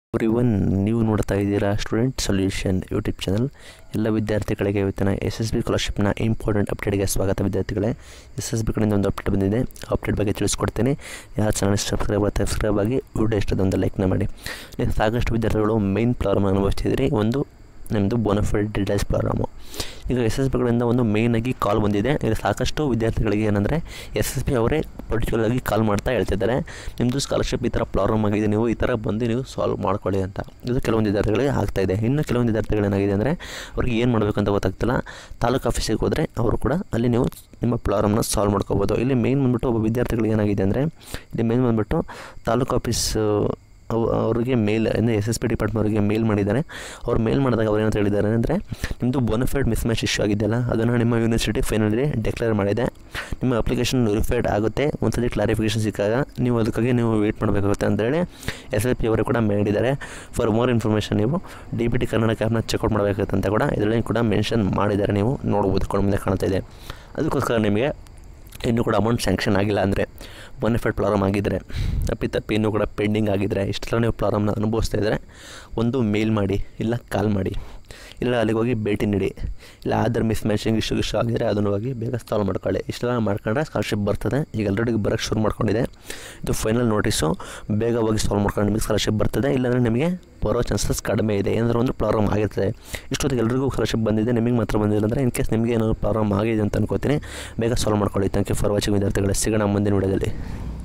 every one ನೀವು ನೋಡ್ತಾ ಇದ್ದೀರಾ ಸ್ಟೂಡೆಂಟ್ ಸೊಲ್ಯೂಷನ್ ಯೂಟ್ಯೂಬ್ ಚಾನಲ್ ಎಲ್ಲ ವಿದ್ಯಾರ್ಥಿಗಳಿಗೆ ಇವತ್ತಿನ ಎಸ್ ಎಸ್ ಬಿ ಸ್ಕಾಲರ್ಶಿಪ್ನ ಇಂಪಾರ್ಟೆಂಟ್ ಅಪ್ಡೇಟ್ಗೆ ಸ್ವಾಗತ ವಿದ್ಯಾರ್ಥಿಗಳೇ ಎಸ್ ಎಸ್ ಬಿ ಕಡೆಯಿಂದ ಒಂದು ಅಪ್ಡೇಟ್ ಬಂದಿದೆ ಆ ಅಪ್ಡೇಟ್ ಬಗ್ಗೆ ತಿಳಿಸ್ಕೊಡ್ತೀನಿ ಯಾರು ಚಾನಲ್ ಸಬ್ಸ್ಕ್ರೈಬ್ ಆಗ್ತಾ ಸಬ್ಸ್ಕ್ರೈಬ್ ಆಗಿ ವಿಡಿಯೋ ಇಷ್ಟದೊಂದು ಲೈಕ್ನ ಮಾಡಿ ನೀವು ಸಾಕಷ್ಟು ವಿದ್ಯಾರ್ಥಿಗಳು ಮೈನ್ ಪ್ರಾಬ್ಲಮ್ ಅನುಭವಿಸ್ತಿದ್ರಿ ಒಂದು ನಿಮ್ಮದು ಬೋನಫೈಡ್ ಡೀಟೇಲ್ಸ್ ಪ್ರಾಬ್ಲಮು ಈಗ ಎಸ್ ಎಸ್ ಬಿಗಳಿಂದ ಒಂದು ಮೇಯ್ನಾಗಿ ಕಾಲ್ ಬಂದಿದೆ ಈಗ ಸಾಕಷ್ಟು ವಿದ್ಯಾರ್ಥಿಗಳಿಗೆ ಏನಂದರೆ ಎಸ್ ಎಸ್ ಬಿ ಅವರೇ ಪರ್ಟಿಕ್ಯುಲರ್ ಆಗಿ ಕಾಲ್ ಮಾಡ್ತಾ ಹೇಳ್ತಿದ್ದಾರೆ ನಿಮ್ಮದು ಸ್ಕಾಲರ್ಶಿಪ್ ಈ ಥರ ಪ್ರಾಬ್ಲಮ್ ಆಗಿದೆ ನೀವು ಈ ಥರ ಬಂದು ನೀವು ಸಾಲ್ವ್ ಮಾಡ್ಕೊಳ್ಳಿ ಅಂತ ಇದು ಕೆಲವೊಂದು ವಿದ್ಯಾರ್ಥಿಗಳಿಗೆ ಆಗ್ತಾ ಇದೆ ಇನ್ನು ಕೆಲವೊಂದು ವಿದ್ಯಾರ್ಥಿಗಳು ಏನಾಗಿದೆ ಅಂದರೆ ಅವ್ರಿಗೆ ಏನು ಮಾಡಬೇಕು ಅಂತ ಗೊತ್ತಾಗ್ತಿಲ್ಲ ತಾಲೂಕು ಆಫೀಸಿಗೆ ಹೋದರೆ ಅವರು ಕೂಡ ಅಲ್ಲಿ ನೀವು ನಿಮ್ಮ ಪ್ರಾಬ್ಲಮ್ನ ಸಾಲ್ವ್ ಮಾಡ್ಕೋಬೋದು ಇಲ್ಲಿ ಮೇಯ್ನ್ ಬಂದುಬಿಟ್ಟು ಒಬ್ಬ ವಿದ್ಯಾರ್ಥಿಗಳಿಗೆ ಏನಾಗಿದೆ ಅಂದರೆ ಇಲ್ಲಿ ಮೇಯ್ನ್ ಬಂದುಬಿಟ್ಟು ತಾಲೂಕು ಆಫೀಸ್ ಅವ್ ಅವರಿಗೆ ಮೇಲ್ ಅಂದರೆ ಎಸ್ ಎಸ್ ಪಿ ಡಿಪಾರ್ಟ್ಮೆಂಟ್ ಅವರಿಗೆ ಮೇಲ್ ಮಾಡಿದ್ದಾರೆ ಅವ್ರು ಮೇಲ್ ಮಾಡಿದಾಗ ಅವ್ರು ಏನಂತ ಹೇಳಿದ್ದಾರೆ ಅಂದರೆ ನಿಮ್ಮದು ಬೋನಫೈಡ್ ಮಿಸ್ ಮ್ಯಾಚ್ ಇಶ್ಯೂ ಆಗಿದೆಯಲ್ಲ ಅದನ್ನು ನಿಮ್ಮ ಯೂನಿವರ್ಸಿಟಿ ಫೈನಲಿ ಡಿಕ್ಲೇರ್ ಮಾಡಿದೆ ನಿಮ್ಮ ಅಪ್ಲಿಕೇಶನ್ ವೆರಿಫೈಡ್ ಆಗುತ್ತೆ ಒಂದ್ಸತಿ ಕ್ಲಾರಿಫಿಕೇಷನ್ ಸಿಕ್ಕಾಗ ನೀವು ಅದಕ್ಕಾಗಿ ನೀವು ವೇಟ್ ಮಾಡಬೇಕಾಗುತ್ತೆ ಅಂತೇಳಿ ಎಸ್ ಎಲ್ ಪಿ ಅವರು ಕೂಡ ಮಾಡಿದ್ದಾರೆ ಫಾರ್ ಮೋರ್ ಇನ್ಫಾರ್ಮೇಷನ್ ನೀವು ಡಿ ಬಿ ಟಿ ಕರ್ನಾಟಕ ಆ್ಯಪ್ನ ಚೆಕ್ಔಟ್ ಮಾಡಬೇಕಾಗುತ್ತೆ ಅಂತ ಕೂಡ ಇದರಲ್ಲಿ ಕೂಡ ಮೆನ್ಷನ್ ಮಾಡಿದ್ದಾರೆ ನೀವು ನೋಡ್ಬೋದು ಕಣ್ಣು ಮುಂದೆ ಕಾಣ್ತಾ ಇದೆ ಅದಕ್ಕೋಸ್ಕರ ನಿಮಗೆ ಇನ್ನೂ ಕೂಡ ಅಮೌಂಟ್ ಸ್ಯಾಂಕ್ಷನ್ ಆಗಿಲ್ಲ ಅಂದರೆ ಬೋನಿಫೈಡ್ ಪ್ರಾಬ್ಲಮ್ ಆಗಿದ್ದರೆ ತಪ್ಪಿ ತಪ್ಪಿ ಇನ್ನೂ ಕೂಡ ಪೆಂಡಿಂಗ್ ಆಗಿದ್ದರೆ ಇಷ್ಟೆಲ್ಲ ನೀವು ಪ್ರಾಬ್ಲಮ್ನ ಅನುಭವಿಸ್ತಾ ಇದ್ದರೆ ಒಂದು ಮೇಲ್ ಮಾಡಿ ಇಲ್ಲ ಕಾಲ್ ಮಾಡಿ ಇಲ್ಲ ಅಲ್ಲಿಗೆ ಹೋಗಿ ಭೇಟಿ ನೀಡಿ ಇಲ್ಲ Aadhaar mismatching issue issue ಆಗಿದ್ರೆ ಅದನ್ನು ಹೋಗಿ ಬೇಗ ಸಾಲ್ವ್ ಮಾಡ್ಕೊಳ್ಳಿ ಇಷ್ಟೆಲ್ಲ ಮಾಡ್ಕೊಂಡ್ರೆ ಸ್ಕಾಲರ್ಶಿಪ್ ಬರ್ತದೆ ಈಗ ಆಲ್ರೆಡಿ ಬರೋಕ್ಕೆ ಶುರು ಮಾಡ್ಕೊಂಡಿದೆ ಇದು ಫೈನಲ್ ನೋಟಿಸು ಬೇಗ ಹೋಗಿ ಸಾಲ್ವ್ ಮಾಡ್ಕೊಂಡು ನಿಮಗೆ ಸ್ಕಾಲರ್ಶಿಪ್ ಬರ್ತದೆ ಇಲ್ಲಾಂದರೆ ನಿಮಗೆ ಬರೋ ಚಾನ್ಸಸ್ ಕಡಿಮೆ ಇದೆ ಏನಾದರೂ ಒಂದು ಪ್ರಾಬ್ಲಮ್ ಆಗಿರ್ತದೆ ಇಷ್ಟೊತ್ತಿಗೆ ಎಲ್ರಿಗೂ ಸ್ಕಾಲರ್ಶಿಪ್ ಬಂದಿದೆ ನಿಮಗೆ ಮಾತ್ರ ಬಂದಿಲ್ಲ ಅಂದರೆ ಇನ್ ಕೇಸ್ ನಿಮಗೆ ಏನಾದರೂ ಪ್ರಾಬ್ಲಮ್ ಆಗಿದೆ ಅಂತ ಅನ್ಕೋತೀನಿ ಬೇಗ ಸಾಲ್ವ್ ಮಾಡ್ಕೊಳ್ಳಿ ಥ್ಯಾಂಕ್ ಯು ಫಾರ್ ವಾಚಿಂಗ್ ವಿದ್ಯಾರ್ಥಿಗಳೇ ಸಿಗೋಣ ಮುಂದಿನ ವಿಡಿಯೋದಲ್ಲಿ